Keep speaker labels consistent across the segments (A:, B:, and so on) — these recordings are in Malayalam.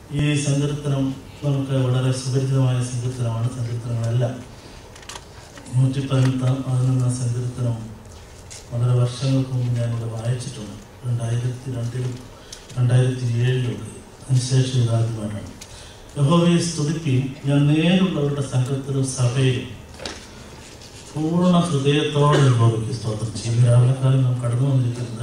A: ഈ സങ്കീർത്തനം നമുക്ക് വളരെ സുപരിചിതമായ സങ്കീർത്തനമാണ് സങ്കീർത്തനങ്ങളെല്ലാം നൂറ്റി പതിനെട്ടാം പതിനൊന്നാം സങ്കീർത്തനം വളരെ വർഷങ്ങൾക്ക് മുമ്പ് ഞാനിവിടെ വായിച്ചിട്ടുണ്ട് രണ്ടായിരത്തി രണ്ടിലും രണ്ടായിരത്തി ഏഴിലും ഒക്കെ അതിനുശേഷം ഇതാദ്യമായിട്ടാണ് യഹോവയെ സ്തുതിക്കുകയും ഞാൻ നേരുള്ളവരുടെ സംഘത്തിലും സഭയിലും പൂർണ്ണ ഹൃദയത്തോടെ യഹോവയ്ക്ക് സ്തോത്രം ചെയ്യും രാവിലെ കാലം നാം കടന്നു വന്നിരിക്കുന്നത്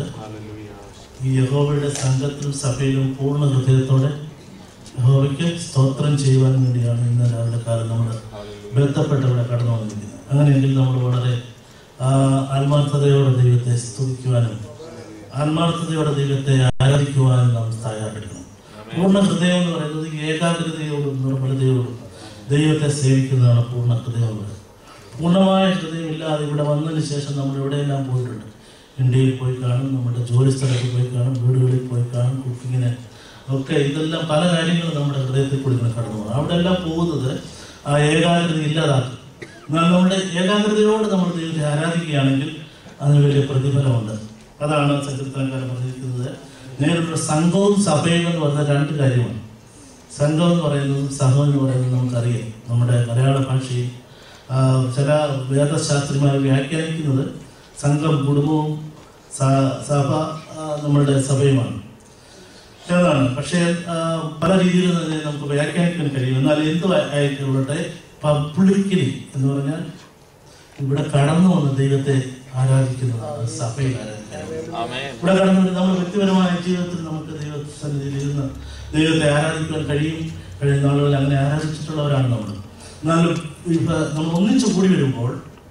A: ഈ യഹോവയുടെ സംഘത്തിലും സഭയിലും പൂർണ്ണ ഹൃദയത്തോടെ യഹോവയ്ക്ക് സ്തോത്രം ചെയ്യുവാൻ വേണ്ടിയാണ് ഇന്ന് രാവിലെ കാലം നമ്മൾ ബന്ധപ്പെട്ട് ഇവിടെ കടന്നു വന്നിരിക്കുന്നത് അങ്ങനെയെങ്കിൽ നമ്മൾ വളരെ ആ, ആത്മാർത്ഥതയോടെ ദൈവത്തെ സ്തുതിക്കുവാനും ആത്മാർത്ഥതയോടെ ദൈവത്തെ ആരാധിക്കുവാനും നാം തയ്യാറെടുക്കണം പൂർണ്ണ ഹൃദയം എന്ന് പറയുന്നത് ഏകാഗ്രതയോടും നിർമ്മലതയോടും ദൈവത്തെ സേവിക്കുന്നതാണ് പൂർണ്ണ ഹൃദയം എന്ന് പറയുന്നത് പൂർണ്ണമായ ഹൃദയമില്ലാതെ ഇവിടെ വന്നതിന് ശേഷം നമ്മൾ എവിടെയെല്ലാം പോയിട്ടുണ്ട് ഇന്ത്യയിൽ പോയി കാണും നമ്മുടെ ജോലി സ്ഥലത്ത് പോയി കാണും വീടുകളിൽ പോയി കാണും കുക്കിങ്ങിന് ഒക്കെ ഇതെല്ലാം പല കാര്യങ്ങളും നമ്മുടെ ഹൃദയത്തിൽ കൂടി ഇങ്ങനെ കടന്നു പോകും അവിടെ എല്ലാം പോകുന്നത് ആ ഏകാഗ്രത ഇല്ലാതാക്കും എന്നാൽ നമ്മുടെ ഏകാഗ്രതയോട് നമ്മൾ ദൈവത്തെ ആരാധിക്കുകയാണെങ്കിൽ അതിന് വലിയ പ്രതിഫലമുണ്ട് അതാണ് സങ്കീർത്തനക്കാരൻ പറഞ്ഞിരിക്കുന്നത് നേരിട്ടുള്ള സംഘവും സഭയും എന്ന് പറഞ്ഞ രണ്ട് കാര്യമാണ് സംഘം എന്ന് പറയുന്നതും സഹം എന്ന് പറയുന്നതും നമുക്കറിയാം നമ്മുടെ മലയാള ഭാഷയിൽ ആ, ചില വേദശാസ്ത്രിമാർ വ്യാഖ്യാനിക്കുന്നത് സംഘം കുടുംബവും സ- സഭ ആ, നമ്മളുടെ സഭയുമാണ് ഏതാണ് പക്ഷേ ആ, പല രീതിയിൽ തന്നെ നമുക്ക് വ്യാഖ്യാനിക്കാൻ കഴിയും എന്നാൽ എന്ത് ആയിക്കൊള്ളട്ടെ പബ്ലിക്കലി എന്ന് പറഞ്ഞാൽ ഇവിടെ കടന്നു വന്ന ദൈവത്തെ ആരാധിക്കുന്നതാണ് സഭയിൽ ആരാധിക്കുന്നത് ഇവിടെ കടന്നു വന്ന് നമ്മുടെ വ്യക്തിപരമായ ജീവിതത്തിൽ നമുക്ക് ദൈവസന്നിധിയിൽ ഇരുന്ന് ദൈവത്തെ ആരാധിക്കാൻ കഴിയും കഴിയുന്ന ആളുകൾ അങ്ങനെ ആരാധിച്ചിട്ടുള്ളവരാണ് നമ്മൾ എന്നാലും ഇപ്പൊ നമ്മൾ ഒന്നിച്ചു കൂടി വരുമ്പോൾ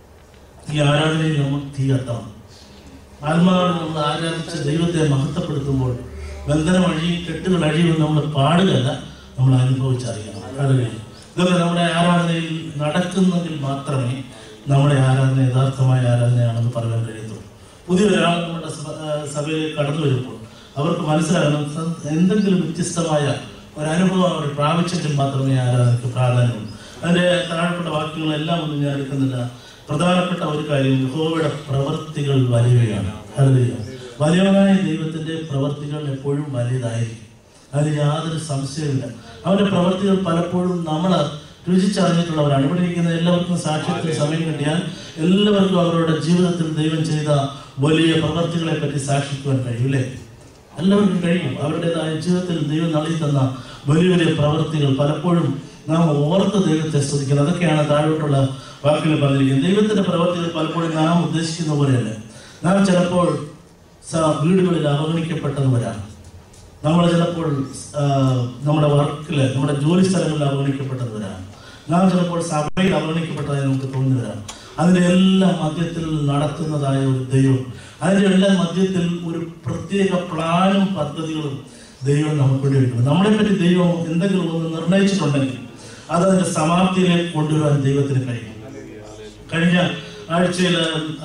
A: ഈ ആരാധനയിൽ നമ്മൾ തീ കത്തണം ആത്മാവിൽ നമ്മൾ ആരാധിച്ച് ദൈവത്തെ മഹത്വപ്പെടുത്തുമ്പോൾ ബന്ധനം അഴിയും കെട്ടുകൾ അഴിയും നമ്മൾ പാടുകയല്ല നമ്മൾ അനുഭവിച്ചറിയണം അറിയണം ഇതൊക്കെ നമ്മുടെ ആരാധനയിൽ നടക്കുന്നെങ്കിൽ മാത്രമേ നമ്മുടെ ആരാധന യഥാർത്ഥമായ ആരാധനയാണെന്ന് പറയാൻ കഴിയത്തുള്ളൂ പുതിയൊരാൾ നമ്മുടെ സഭ- ആ, സഭയിലേക്ക് കടന്നു വരുമ്പോൾ അവർക്ക് മനസ്സിലാകണം സ- എന്തെങ്കിലും വ്യത്യസ്തമായ ഒരു അനുഭവം അവർ പ്രാപിച്ചെങ്കിൽ മാത്രമേ ആരാധനയ്ക്ക് പ്രാധാന്യമുള്ളൂ അതിന്റെ താഴെപ്പെട്ട വാക്യങ്ങളെല്ലാം ഒന്നും ഞാൻ എടുക്കുന്നില്ല പ്രധാനപ്പെട്ട ഒരു കാര്യം യഹോവയുടെ പ്രവർത്തികൾ വലിയവയാണ് ഹല്ലേലൂയ. വലിയവനായ ദൈവത്തിന്റെ പ്രവർത്തികൾ എപ്പോഴും വലിയതായിരിക്കും അതിന് യാതൊരു സംശയമില്ല അവന്റെ പ്രവർത്തികൾ പലപ്പോഴും നമ്മൾ രുചിച്ചറിഞ്ഞിട്ടുള്ളവരാണ് ഇവിടെ ഇരിക്കുന്ന എല്ലാവർക്കും സാക്ഷ്യത്തിന് സമയം കിട്ടിയാൽ എല്ലാവർക്കും അവരുടെ ജീവിതത്തിൽ ദൈവം ചെയ്ത വലിയ പ്രവർത്തികളെ പറ്റി സാക്ഷിക്കുവാൻ കഴിയൂലേ എല്ലാവർക്കും കഴിയും അവരുടേതായ ജീവിതത്തിൽ ദൈവം നൽകി തന്ന വലിയ വലിയ പ്രവർത്തികൾ പലപ്പോഴും നാം ഓർത്ത് ദൈവത്തെ സ്തുതിക്കണം അതൊക്കെയാണ് താഴോട്ടുള്ള വാക്കുകൾ പറഞ്ഞിരിക്കുന്നത് ദൈവത്തിന്റെ പ്രവർത്തികൾ പലപ്പോഴും നാം ഉദ്ദേശിക്കുന്ന പോലെയല്ല നാം ചിലപ്പോൾ സ- വീടുകളിൽ അവഗണിക്കപ്പെട്ടവരാണ് നമ്മൾ ചിലപ്പോൾ ആ, നമ്മുടെ വർക്കില് നമ്മുടെ ജോലി സ്ഥലങ്ങളിൽ അവഗണിക്കപ്പെട്ടവരാണ് നാം ചിലപ്പോൾ സഭയിൽ അവഗണിക്കപ്പെട്ടതായി നമുക്ക് തോന്നുന്നവരാണ് അതിന്റെ എല്ലാം മധ്യത്തിൽ നടത്തുന്നതായ ഒരു ദൈവം അതിന്റെ എല്ലാം മധ്യത്തിൽ ഒരു പ്രത്യേക പ്ലാനും പദ്ധതികളും ദൈവം നമുക്ക് വേണ്ടി വെക്കുന്നു നമ്മളെ പറ്റി ദൈവം എന്തെങ്കിലും ഒന്ന് നിർണയിച്ചിട്ടുണ്ടെങ്കിൽ അത് അതിന്റെ സമാപ്തിയിലേക്ക് കൊണ്ടുവരാൻ ദൈവത്തിന് കഴിയും കഴിഞ്ഞ ആഴ്ചയിൽ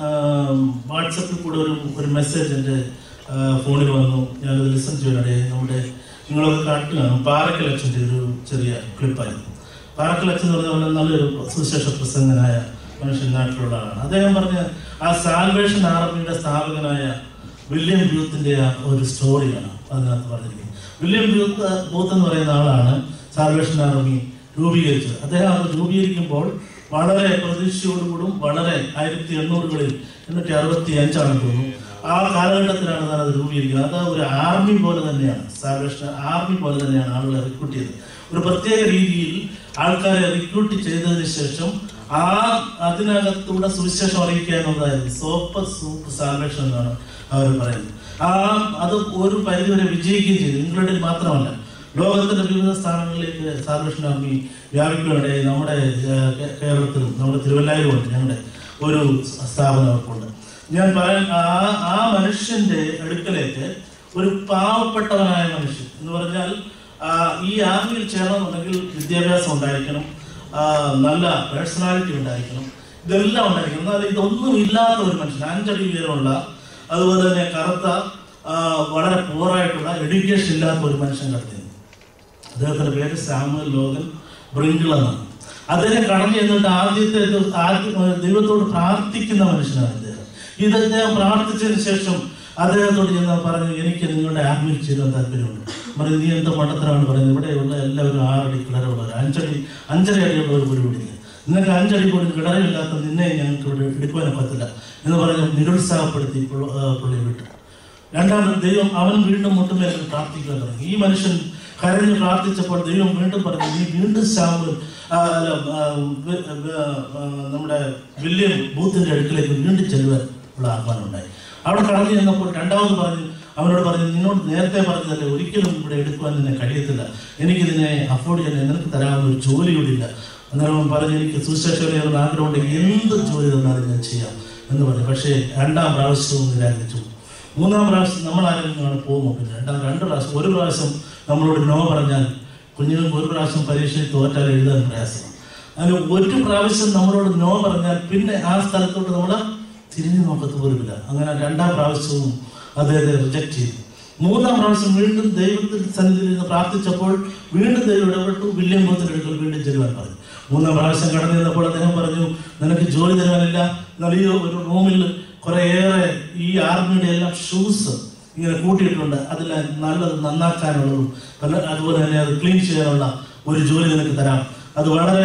A: വാട്സപ്പിൽ കൂടെ ഒരു ഒരു മെസ്സേജ് എൻ്റെ ആ, ഫോണിൽ വന്നു ഞാനത് ലിസൺ ചെയ്യാനിടയായി നമ്മുടെ നിങ്ങളൊക്കെ കാട്ടിലാണ് പാറക്കൽ അച്ഛൻ്റെ ഒരു ചെറിയ ക്ലിപ്പായിരുന്നു പാറക്കൽ അച്ഛൻ എന്ന് പറഞ്ഞാൽ നല്ലൊരു സുവിശേഷ പ്രസംഗനായ മനുഷ്യൻ നാട്ടിലുള്ള ആളാണ് അദ്ദേഹം പറഞ്ഞ ആ സാൽവേഷൻ ആർമിയുടെ സ്ഥാപകനായ വില്യം ബ്യൂത്തിന്റെ ആ ഒരു സ്റ്റോറിയാണ് അതിനകത്ത് പറഞ്ഞിരിക്കുന്നത് വില്യം ബ്യൂത്ത് ബൂത്ത് എന്ന് പറയുന്ന ആളാണ് സാൽവേഷൻ ആർമി രൂപീകരിച്ചത് അദ്ദേഹം അത് രൂപീകരിക്കുമ്പോൾ വളരെ പ്രതീക്ഷയോടുകൂടും വളരെ ആയിരത്തി എണ്ണൂറുകളിൽ എണ്ണൂറ്റി അറുപത്തി അഞ്ചാണ് തോന്നുന്നു ആ കാലഘട്ടത്തിലാണ് താൻ അത് രൂപീകരിക്കുന്നത് അത് ഒരു ആർമി പോലെ തന്നെയാണ് സാൽവേഷൻ ആർമി പോലെ തന്നെയാണ് ആളുകളെ റിക്രൂട്ട് ചെയ്തത് ഒരു പ്രത്യേക രീതിയിൽ ആൾക്കാരെ റിക്രൂട്ട് ചെയ്തതിന് ശേഷം ആ അതിനകത്തൂടെ സുവിശേഷം അറിയിക്കുക എന്നുള്ളതായിരുന്നു സോപ്പ് സൂപ്പ് സാൽവേഷൻ എന്നാണ് അവർ പറയുന്നത് ആ അത് ഒരു പരിധിവരെ വിജയിക്കുകയും ചെയ്തു ഇംഗ്ലണ്ടിൽ മാത്രമല്ല ലോകത്തിന്റെ വിവിധ സ്ഥാനങ്ങളിലേക്ക് സാൽവേഷൻ ആർമി വ്യാപിക്കുകയുണ്ടായി നമ്മുടെ ഏഹ്, കേ- കേരളത്തിലും നമ്മുടെ തിരുവല്ലായിലും ഉണ്ട് ഞങ്ങളുടെ ഒരു സ്ഥാപനം അവർക്കുണ്ട് ഞാൻ പറയാൻ ആ ആ മനുഷ്യന്റെ അടുക്കലേക്ക് ഒരു പാവപ്പെട്ടവനായ മനുഷ്യൻ എന്ന് പറഞ്ഞാൽ ആ, ഈ ആർമിയിൽ ചേരണമെന്നുണ്ടെങ്കിൽ വിദ്യാഭ്യാസം ഉണ്ടായിരിക്കണം ആ, നല്ല പേഴ്സണാലിറ്റി ഉണ്ടായിരിക്കണം ഇതെല്ലാം ഉണ്ടായിരിക്കണം എന്നാൽ ഇതൊന്നും ഇല്ലാത്ത ഒരു മനുഷ്യൻ അഞ്ചടി ഉയരമുള്ള അതുപോലെ തന്നെ കറുത്ത ആ, വളരെ പൂറായിട്ടുള്ള എഡ്യൂക്കേഷൻ ഇല്ലാത്ത ഒരു മനുഷ്യൻ കടന്നു അദ്ദേഹത്തിന്റെ പേര് സാമുവൽ ലോകൻ ബ്രിങ്കിൾ എന്നാണ് അദ്ദേഹം കടന്നു ചെന്നിട്ട് ആദ്യത്തെ ദിവ- ആദ്യ ദൈവത്തോട് പ്രാർത്ഥിക്കുന്ന മനുഷ്യനാണ് അദ്ദേഹം ഇത് അദ്ദേഹം പ്രാർത്ഥിച്ചതിന് ശേഷം അദ്ദേഹത്തോട് ചെന്ന് പറഞ്ഞു എനിക്ക് നിങ്ങളുടെ ആത്മീയ ചേരാൻ താല്പര്യമുണ്ട് പറയും നീ എന്താ മണ്ടത്തരമാണ് പറയുന്നത് ഇവിടെയുള്ള എല്ലാവരും ആറടി കിണറുള്ളവർ അഞ്ചടി അഞ്ചര അടിയുള്ളവർ പോലും ഇവിടെ ഇല്ല നിനക്ക് അഞ്ചടി പോലും കിണറില്ലാത്ത നിന്നെ ഞങ്ങൾക്ക് ഇവിടെ എടുക്കുവാനും പറ്റില്ല എന്ന് പറഞ്ഞ് നിരുത്സാഹപ്പെടുത്തി പുള്ള- ആ, പുള്ളിയെ വിട്ടു രണ്ടാമത് ദൈവം അവൻ വീണ്ടും മുട്ടുമേൽ പ്രാർത്ഥിക്കാൻ തുടങ്ങി ഈ മനുഷ്യൻ കരഞ്ഞ് പ്രാർത്ഥിച്ചപ്പോൾ ദൈവം വീണ്ടും പറഞ്ഞു നീ വീണ്ടും ശാമുൽ ആ, അല്ല, ആ, വി- വി- ആ, നമ്മുടെ വില്യം ബൂത്തിന്റെ അടുക്കിലേക്ക് വീണ്ടും ചെല്ലുവാൻ ഉള്ള ആഹ്വാനം ഉണ്ടായി അവിടെ കടന്നു ചെന്നപ്പോൾ രണ്ടാമത് പറഞ്ഞു അവനോട് പറഞ്ഞു നിന്നോട് നേരത്തെ പറഞ്ഞതല്ലേ ഒരിക്കലും ഇവിടെ എടുക്കുവാൻ നിന്നെ കഴിയത്തില്ല എനിക്കിതിനെ അഫോർഡ് ചെയ്യാൻ നിനക്ക് തരാവുന്ന ഒരു ജോലി കൂടി ഇല്ല അന്നേരം അവൻ പറഞ്ഞു എനിക്ക് സുശേഷകരെയുള്ള ആഗ്രഹമുണ്ടെങ്കിൽ എന്ത് ജോലി തന്നാലും ഞാൻ ചെയ്യാം എന്ന് പറഞ്ഞു പക്ഷേ രണ്ടാം പ്രാവശ്യവും നിരാകരിച്ചു മൂന്നാം പ്രാവശ്യം നമ്മൾ ആരെങ്കിലും പോകുമോ പിന്നെ രണ്ടാം രണ്ട് പ്രാവശ്യം ഒരു പ്രാവശ്യം നമ്മളോട് നോ പറഞ്ഞാൽ കുഞ്ഞുങ്ങൾക്ക് ഒരു പ്രാവശ്യം പരീക്ഷയിൽ തോറ്റാൽ എഴുതാൻ പ്രയാസമാണ് അതിന് ഒരു പ്രാവശ്യം നമ്മളോട് നോ പറഞ്ഞാൽ പിന്നെ ആ സ്ഥലത്തോട്ട് നമ്മൾ തിരിഞ്ഞു നോക്കത്ത് പോലുമില്ല അങ്ങനെ രണ്ടാം പ്രാവശ്യവും അദ്ദേഹത്തെ റിജക്ട് ചെയ്തു മൂന്നാം പ്രാവശ്യം വീണ്ടും ദൈവത്തിൽ സന്നിധിയിൽ നിന്ന് പ്രാർത്ഥിച്ചപ്പോൾ വീണ്ടും ദൈവം ഇടപെട്ടു വില്യം ബോത്തിന്റെ അടുക്കൽ വീണ്ടും ചെല്ലുവാൻ പറഞ്ഞു മൂന്നാം പ്രാവശ്യം കടന്നു ചെന്നപ്പോൾ അദ്ദേഹം പറഞ്ഞു നിനക്ക് ജോലി തരുവാനില്ല എന്നാൽ ഈ ഒരു റൂമിൽ കുറേയേറെ ഈ ആർമിയുടെ എല്ലാം ഷൂസ് ഇങ്ങനെ കൂട്ടിയിട്ടുണ്ട് അതിൽ നല്ലത് നന്നാക്കാനുള്ളതും പല- അതുപോലെ തന്നെ അത് ക്ലീൻ ചെയ്യാനുള്ള ഒരു ജോലി നിനക്ക് തരാം അത് വളരെ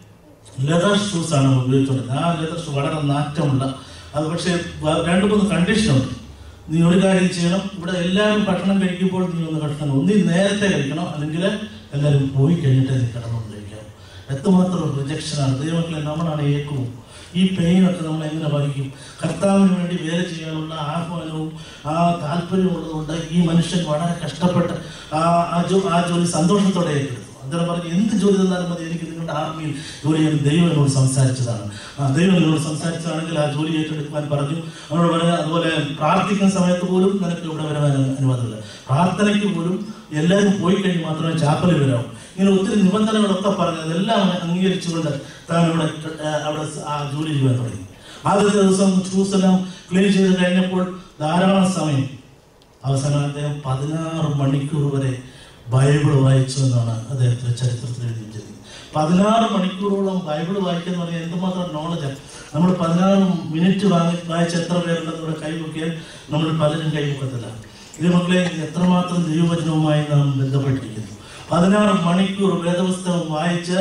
A: ലെതർ ഷൂസ് ആണ് നമ്മൾ ഉപയോഗിച്ചുകൊണ്ടിരുന്നത് ആ ലെതർ ഷൂ വളരെ നാറ്റമുള്ള അത് പക്ഷേ വ- രണ്ട് മൂന്ന് കണ്ടീഷനുണ്ട് നീ ഒരു കാര്യം ചെയ്യണം ഇവിടെ എല്ലാവരും ഭക്ഷണം കഴിക്കുമ്പോൾ നീ ഒന്ന് ഭക്ഷണം ഒന്നി നേരത്തെ കഴിക്കണം അല്ലെങ്കിൽ എല്ലാവരും പോയി കഴിഞ്ഞിട്ട് നീ കിടന്നു കഴിക്കാം എത്രമാത്രം റിജക്ഷനാണ് ദൈവമക്കളെ നമ്മളാണ് ഏക്കവും ഈ പെയിനൊക്കെ നമ്മൾ എങ്ങനെ ബാധിക്കും കർത്താവിന് വേണ്ടി വേല ചെയ്യാനുള്ള ആഹ്വാനവും ആ താല്പര്യവും ഉള്ളതുകൊണ്ട് ഈ മനുഷ്യൻ വളരെ കഷ്ടപ്പെട്ട് ആ ആ ജോ ആ ജോലി സന്തോഷത്തോടെ ഏറ്റെടുത്തു അദ്ദേഹം പറഞ്ഞു എന്ത് ജോലി തന്നാലും മതി എനിക്ക് നിങ്ങളുടെ ആർമിയിൽ ജോലി ചെയ്യാൻ ദൈവം എന്നോട് സംസാരിച്ചതാണ് ആ ദൈവം എന്നോട് സംസാരിച്ചതാണെങ്കിൽ ആ ജോലി ഏറ്റെടുക്കുവാൻ പറഞ്ഞു അവനോട് പറഞ്ഞു അതുപോലെ പ്രാർത്ഥിക്കുന്ന സമയത്ത് പോലും നിനക്ക് ഇവിടെ വരാൻ അനുവാദമില്ല പ്രാർത്ഥനയ്ക്ക് പോലും എല്ലാവരും പോയി കഴിഞ്ഞ് മാത്രമേ ചാപ്പലിൽ വരാവൂ ഇങ്ങനെ ഒത്തിരി നിബന്ധനകളൊക്കെ പറഞ്ഞു അതെല്ലാം അവൻ അംഗീകരിച്ചുകൊണ്ട് താൻ അവിടെ ആ, അവിടെ ആ ജോലി ചെയ്യാൻ തുടങ്ങി ആദ്യത്തെ ദിവസം ഷൂസ് എല്ലാം ക്ലീൻ ചെയ്ത് കഴിഞ്ഞപ്പോൾ ധാരാളം സമയം അവസാനം അദ്ദേഹം പതിനാറ് മണിക്കൂർ വരെ ബൈബിൾ വായിച്ചു എന്നാണ് അദ്ദേഹത്തിന്റെ ചരിത്രത്തിൽ എഴുതി വെച്ചിരിക്കുന്നത് പതിനാറ് മണിക്കൂറോളം ബൈബിൾ വായിക്കുക എന്ന് പറഞ്ഞാൽ എന്തുമാത്രം നോളജാണ് നമ്മൾ പതിനാറ് മിനിറ്റ് വാങ്ങി വായിച്ച എത്ര പേരുണ്ടെന്ന് ഇവിടെ കൈവക്കിയാൽ നമ്മൾ പലരും കൈവക്കത്തില്ല ഇത് മക്കളെ എത്രമാത്രം ദൈവവചനവുമായി നാം ബന്ധപ്പെട്ടിരിക്കുന്നു പതിനാറ് മണിക്കൂർ വേദപുസ്തകം വായിച്ച്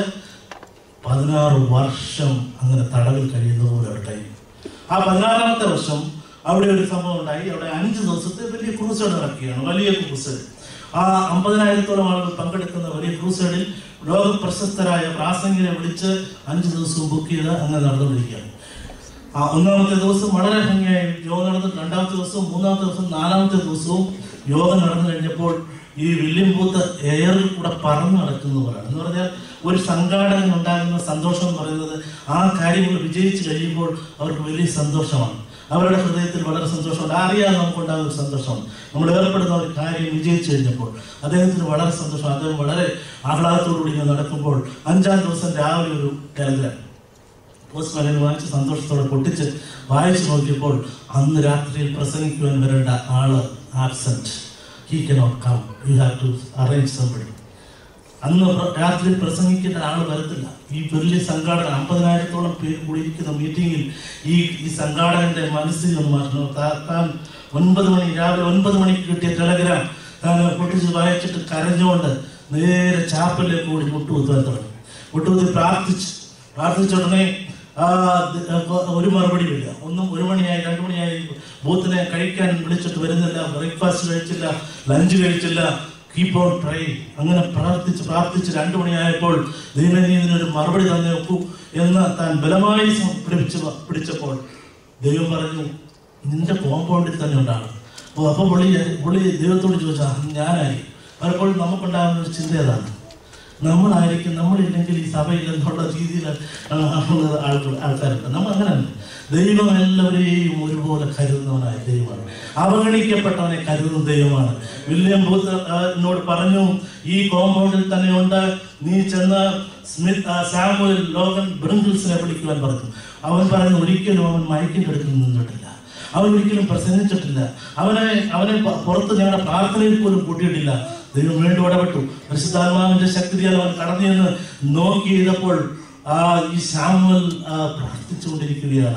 A: പതിനാറ് വർഷം അങ്ങനെ തടവിൽ കഴിയുന്ന പോലെ ഒരു ടൈം ആ പതിനാറാമത്തെ വർഷം അവിടെ ഒരു സംഭവം ഉണ്ടായി അവിടെ അഞ്ച് ദിവസത്തെ വലിയ ക്രൂസൈഡ് നടക്കുകയാണ് വലിയ ക്രൂസൈഡ് ആ അമ്പതിനായിരത്തോളം ആളുകൾ പങ്കെടുക്കുന്ന വലിയ ക്രൂസൈഡിൽ ലോക പ്രശസ്തരായ പ്രാസംഗിനെ വിളിച്ച് അഞ്ച് ദിവസവും ബുക്ക് ചെയ്ത് അങ്ങനെ നടന്നുകൊണ്ടിരിക്കുകയാണ് ആ ഒന്നാമത്തെ ദിവസം വളരെ ഭംഗിയായി യോഗ നടന്നു രണ്ടാമത്തെ ദിവസവും മൂന്നാമത്തെ ദിവസവും നാലാമത്തെ ദിവസവും യോഗ നടന്നു കഴിഞ്ഞപ്പോൾ ഈ വില്യം ബൂത്ത് എയറിൽ കൂടെ പറന്നു നടക്കുന്ന പോലെയാണ് എന്ന് പറഞ്ഞാൽ ഒരു സംഘാടകൻ ഉണ്ടാകുന്ന സന്തോഷം എന്ന് പറയുന്നത് ആ കാര്യങ്ങൾ വിജയിച്ചു കഴിയുമ്പോൾ അവർക്ക് വലിയ സന്തോഷമാണ് അവരുടെ ഹൃദയത്തിൽ വളരെ സന്തോഷമുണ്ട് അറിയാതെ നമുക്കുണ്ടാകുന്ന ഒരു സന്തോഷമാണ് നമ്മൾ ഏർപ്പെടുന്ന ഒരു കാര്യം വിജയിച്ചു കഴിഞ്ഞപ്പോൾ അദ്ദേഹത്തിന് വളരെ സന്തോഷം അദ്ദേഹം വളരെ ആഹ്ലാദത്തോടുകൂടി ഇങ്ങനെ നടക്കുമ്പോൾ അഞ്ചാം ദിവസം രാവിലെ ഒരു ടെലഗ്രാം പോസ്റ്റ്മാനെ വായിച്ച് സന്തോഷത്തോടെ പൊട്ടിച്ച് വായിച്ചു നോക്കിയപ്പോൾ അന്ന് രാത്രിയിൽ പ്രസംഗിക്കുവാൻ വരേണ്ട ആള് absent he cannot come you have to arrange somebody അന്ന് പ്ര- രാത്രി പ്രസംഗിക്കേണ്ട ആൾ വരത്തില്ല ഈ വലിയ സംഘാടകൻ അമ്പതിനായിരത്തോളം പേര് കൂടിയിരിക്കുന്ന മീറ്റിംഗിൽ ഈ ഈ സംഘാടകന്റെ മനസ്സിൽ ഒന്ന് മാറ്റണം താ- താൻ ഒൻപത് മണി രാവിലെ ഒൻപത് മണിക്ക് കിട്ടിയ ടെലഗ്രാം താൻ പൊട്ടിച്ച് വായിച്ചിട്ട് കരഞ്ഞുകൊണ്ട് നേരെ ചാപ്പലിലേക്ക് കൂടി മുട്ടുകുത്താൻ തുടങ്ങി മുട്ടുകുത്തി പ്രാർത്ഥിച്ചു പ്രാർത്ഥിച്ച ഉടനെ ആ ദ- ആ, ഒരു മറുപടിയില്ല ഒന്നും ഒരു മണിയായി രണ്ടു മണിയായി ബൂത്തിനെ കഴിക്കാൻ വിളിച്ചിട്ട് വരുന്നില്ല ബ്രേക്ക്ഫാസ്റ്റ് കഴിച്ചില്ല ലഞ്ച് കഴിച്ചില്ല കീപ്പ് ഓൺ ട്രൈ അങ്ങനെ പ്രാർത്ഥിച്ച് പ്രാർത്ഥിച്ച് രണ്ടു മണിയായപ്പോൾ ദൈവം നീ ഇതിനൊരു മറുപടി തന്നെ വെക്കൂ എന്ന് താൻ ബലമായി സം- പിടിച്ച് പിടിച്ചപ്പോൾ ദൈവം പറഞ്ഞു നിന്റെ കോമ്പൗണ്ടിൽ തന്നെ ഉണ്ടാകണം അപ്പോൾ അപ്പോൾ പുള്ളി പുള്ളി ദൈവത്തോട് ചോദിച്ചാൽ ഞാനായി പലപ്പോഴും നമുക്കുണ്ടാകുന്ന ഒരു ചിന്ത ഏതാണ് നമ്മളായിരിക്കും നമ്മളില്ലെങ്കിൽ ഈ സഭയില്ലെന്നുള്ള രീതിയിൽ ഉള്ള ആൾക്കാർ ആൾക്കാരുണ്ട് നമ്മൾ അങ്ങനെയല്ല ദൈവം എല്ലാവരെയും ഒരുപോലെ കരുതുന്നവനായ ദൈവമാണ് അവഗണിക്കപ്പെട്ടവനെ കരുതുന്ന ദൈവമാണ് വില്യം ബൂത്ത് ആ, എന്നോട് പറഞ്ഞു ഈ കോമ്പൗണ്ടിൽ തന്നെയുണ്ട് നീ ചെന്ന് സ്മിത്ത് ആ, സാമുവൽ ലോകൻ ബ്രിങ്കിൾസിനെ വിളിക്കുവാൻ പറഞ്ഞു അവൻ പറഞ്ഞു ഒരിക്കലും അവൻ മയക്കിൻ്റെ അടുത്ത് നിന്നിട്ടില്ല അവൻ ഒരിക്കലും പ്രസംഗിച്ചിട്ടില്ല അവനെ അവനെ പ- പുറത്ത് ഞങ്ങളുടെ പ്രാർത്ഥനയിൽ പോലും കൂട്ടിയിട്ടില്ല ദൈവം വീണ്ടും ഇടപെട്ടു പരിശുദ്ധാത്മാവിന്റെ ശക്തിയാൽ അവൻ കടന്നു ചെന്ന് നോക്കി ചെയ്തപ്പോൾ ആ ഈ സാമുവൽ ആ, പ്രാർത്ഥിച്ചുകൊണ്ടിരിക്കുകയാണ്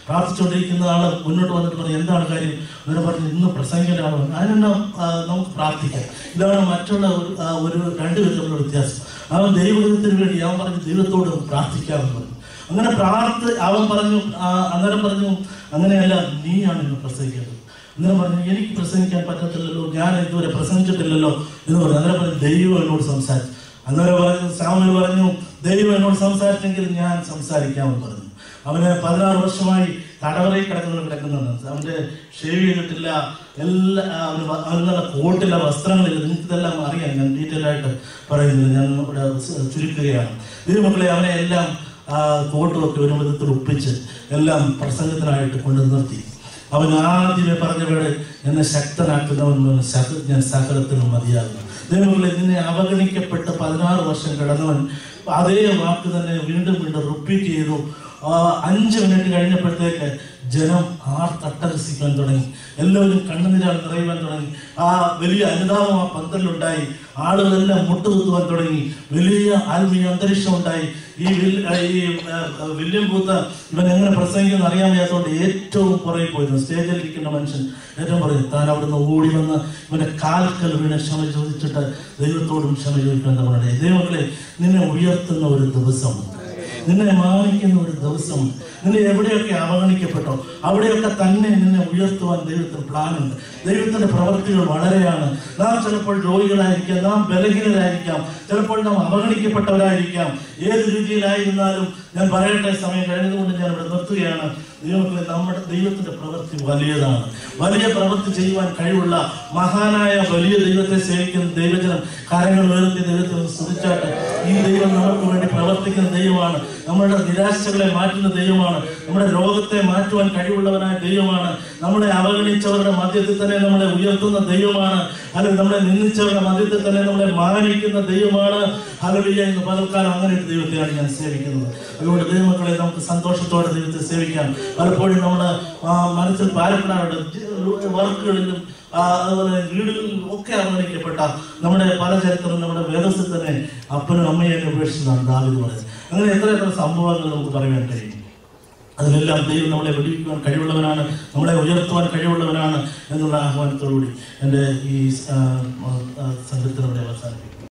A: പ്രാർത്ഥിച്ചുകൊണ്ടിരിക്കുന്ന ആൾ മുന്നോട്ട് വന്നിട്ട് പറഞ്ഞു എന്താണ് കാര്യം അന്നേരം പറഞ്ഞു ഇന്ന് പ്രസംഗിക്കേണ്ട ആൾ വന്നു അതിനെല്ലാം ആ, നമുക്ക് പ്രാർത്ഥിക്കാം ഇതാണ് മറ്റുള്ള ഒരു ആ, ഒരു രണ്ടുപേരും തമ്മിലുള്ള വ്യത്യാസം അവൻ ദൈവത്തിന് വേണ്ടി അവൻ പറഞ്ഞു ദൈവത്തോട് പ്രാർത്ഥിക്കാമെന്ന് പറഞ്ഞു അങ്ങനെ പ്രാർത്ഥി അവൻ പറഞ്ഞു ആ, അന്നേരം പറഞ്ഞു അങ്ങനെയല്ല നീയാണ് ഇന്ന് പ്രസംഗിക്കേണ്ടത് അന്നേരം പറഞ്ഞു എനിക്ക് പ്രസംഗിക്കാൻ പറ്റത്തില്ലല്ലോ ഞാൻ ഇതുവരെ പ്രസംഗിച്ചിട്ടില്ലല്ലോ എന്ന് പറഞ്ഞു അന്നേരം പറഞ്ഞു ദൈവം എന്നോട് സംസാരിച്ചു അന്നേരം പറഞ്ഞു സാമുൽ പറഞ്ഞു ദൈവം എന്നോട് സംസാരിച്ചെങ്കിൽ ഞാൻ സംസാരിക്കാമെന്ന് പറഞ്ഞു അവന് പതിനാറ് വർഷമായി തടവറയിൽ കിടക്കുന്നത് കിടക്കുന്നുണ്ട് അവന്റെ ഷേവ് ചെയ്തിട്ടില്ല എല്ലാ അവന് വ- അവന് നല്ല കോട്ടില്ല വസ്ത്രങ്ങളില്ല നിങ്ങൾക്ക് ഇതെല്ലാം അറിയാം ഞാൻ ഡീറ്റെയിൽ ആയിട്ട് പറയുന്നില്ല ഞാൻ ഇവിടെ സ് ചുരുക്കുകയാണ് ദൈവമക്കളെ അവനെ എല്ലാം ആ, കോട്ടുമൊക്കെ ഒരു വിധത്തിൽ ഒപ്പിച്ച് എല്ലാം പ്രസംഗത്തിനായിട്ട് കൊണ്ടു നിർത്തി അവൻ ആദ്യമേ പറഞ്ഞവരുടെ എന്നെ ശക്തനാക്കുന്നവൻ മുതൽ സക- ഞാൻ സകലത്തിനും മതിയാകുന്നു ദൈവങ്ങളെ നിന്നെ അവഗണിക്കപ്പെട്ട് പതിനാറ് വർഷം കിടന്നവൻ അതേ വാക്ക് തന്നെ വീണ്ടും വീണ്ടും റിപ്പീറ്റ് ചെയ്തു ആ, അഞ്ച് മിനിറ്റ് കഴിഞ്ഞപ്പോഴത്തേക്ക് ജനം ആർ തട്ടരസിക്കാൻ തുടങ്ങി എല്ലാവരും കണ്ണുനീരാൽ നിറയുവാൻ തുടങ്ങി ആ വലിയ അനുതാപം ആ പന്തലിലുണ്ടായി ആളുകളെല്ലാം മുട്ടുകുത്തുവാൻ തുടങ്ങി വലിയ ആത്മീയ അന്തരീക്ഷം ഉണ്ടായി ഈ വിൽ- ആ, ഈ ആ, ആ, വില്യം ബൂത്ത് ഇവൻ എങ്ങനെ പ്രസംഗിക്കുമെന്ന് അറിയാൻ വയ്യാത്തതുകൊണ്ട് ഏറ്റവും പുറകെ പോയിരുന്നു സ്റ്റേജിൽ ഇരിക്കുന്ന മനുഷ്യൻ ഏറ്റവും പറയും താൻ അവിടുന്ന് ഓടി വന്ന് ഇവന്റെ കാൽക്കൽ വീണ് ക്ഷമ ചോദിച്ചിട്ട് ദൈവത്തോടും ക്ഷമ ചോദിക്കാൻ പറയുന്നത് ദൈവങ്ങളെ നിന്നെ ഉയർത്തുന്ന ഒരു ദിവസമുണ്ട് നിന്നെ മാനിക്കുന്ന ഒരു ദിവസം നിന്നെ എവിടെയൊക്കെ അവഗണിക്കപ്പെട്ടോ അവിടെയൊക്കെ തന്നെ നിന്നെ ഉയർത്തുവാൻ ദൈവത്തിന് പ്ലാനുണ്ട് ദൈവത്തിന്റെ പ്രവൃത്തികൾ വളരെയാണ് നാം ചിലപ്പോൾ രോഗികളായിരിക്കാം നാം ബലഹീനരായിരിക്കാം ചിലപ്പോൾ നാം അവഗണിക്കപ്പെട്ടവരായിരിക്കാം ഏത് രീതിയിലായിരുന്നാലും ഞാൻ പറയട്ടെ സമയം കഴിഞ്ഞതുകൊണ്ട് ഞാൻ ഇവിടെ നിർത്തുകയാണ് ദൈവമക്കളെ നമ്മുടെ ദൈവത്തിന്റെ പ്രവൃത്തി വലിയതാണ് വലിയ പ്രവൃത്തി ചെയ്യുവാൻ കഴിവുള്ള മഹാനായ വലിയ ദൈവത്തെ സേവിക്കുന്ന ദൈവജനം കാര്യങ്ങൾ ഉയർത്തി ദൈവത്തെ ഒന്ന് സ്തുതിച്ചാട്ട് ഈ ദൈവം നമുക്ക് വേണ്ടി പ്രവർത്തിക്കുന്ന ദൈവമാണ് നമ്മുടെ നിരാശകളെ മാറ്റുന്ന ദൈവമാണ് നമ്മുടെ രോഗത്തെ മാറ്റുവാൻ കഴിവുള്ളവനായ ദൈവമാണ് നമ്മളെ അവഗണിച്ചവരുടെ മധ്യത്തിൽ തന്നെ നമ്മളെ ഉയർത്തുന്ന ദൈവമാണ് അല്ലെങ്കിൽ നമ്മളെ നിന്ദിച്ചവരുടെ മധ്യത്തിൽ തന്നെ നമ്മളെ മാനിക്കുന്ന ദൈവമാണ് ഹലവിയ എന്ന് പകൽക്കാലം അങ്ങനെ ഒരു ദൈവത്തെയാണ് ഞാൻ സേവിക്കുന്നത് അതുകൊണ്ട് ദൈവമക്കളെ നമുക്ക് സന്തോഷത്തോടെ ദൈവത്തെ സേവിക്കാം പലപ്പോഴും നമ്മുടെ ആ, മനസ്സിൽ പാരപ്പെടാറുണ്ട് വർക്കുകളിലും ആ, അതുപോലെ വീടുകളിലും ഒക്കെ അവഗണിക്കപ്പെട്ട നമ്മുടെ പല ചരിത്രം നമ്മുടെ വേദത്തിൽ തന്നെ അപ്പനും അമ്മയും ഉപേക്ഷിച്ചതാണ് ദാവിദ് പറയുന്നത് അങ്ങനെ എത്ര എത്ര സംഭവങ്ങൾ നമുക്ക് പറയാൻ കഴിയും അതിലെല്ലാം ദൈവം നമ്മളെ വെടിവെക്കുവാൻ കഴിവുള്ളവനാണ് നമ്മളെ ഉയർത്തുവാൻ കഴിവുള്ളവനാണ് എന്നുള്ള ആഹ്വാനത്തോടുകൂടി എൻ്റെ ഈ ആ, ആ, സംഘത്തിലൂടെ അവസാനിപ്പിക്കും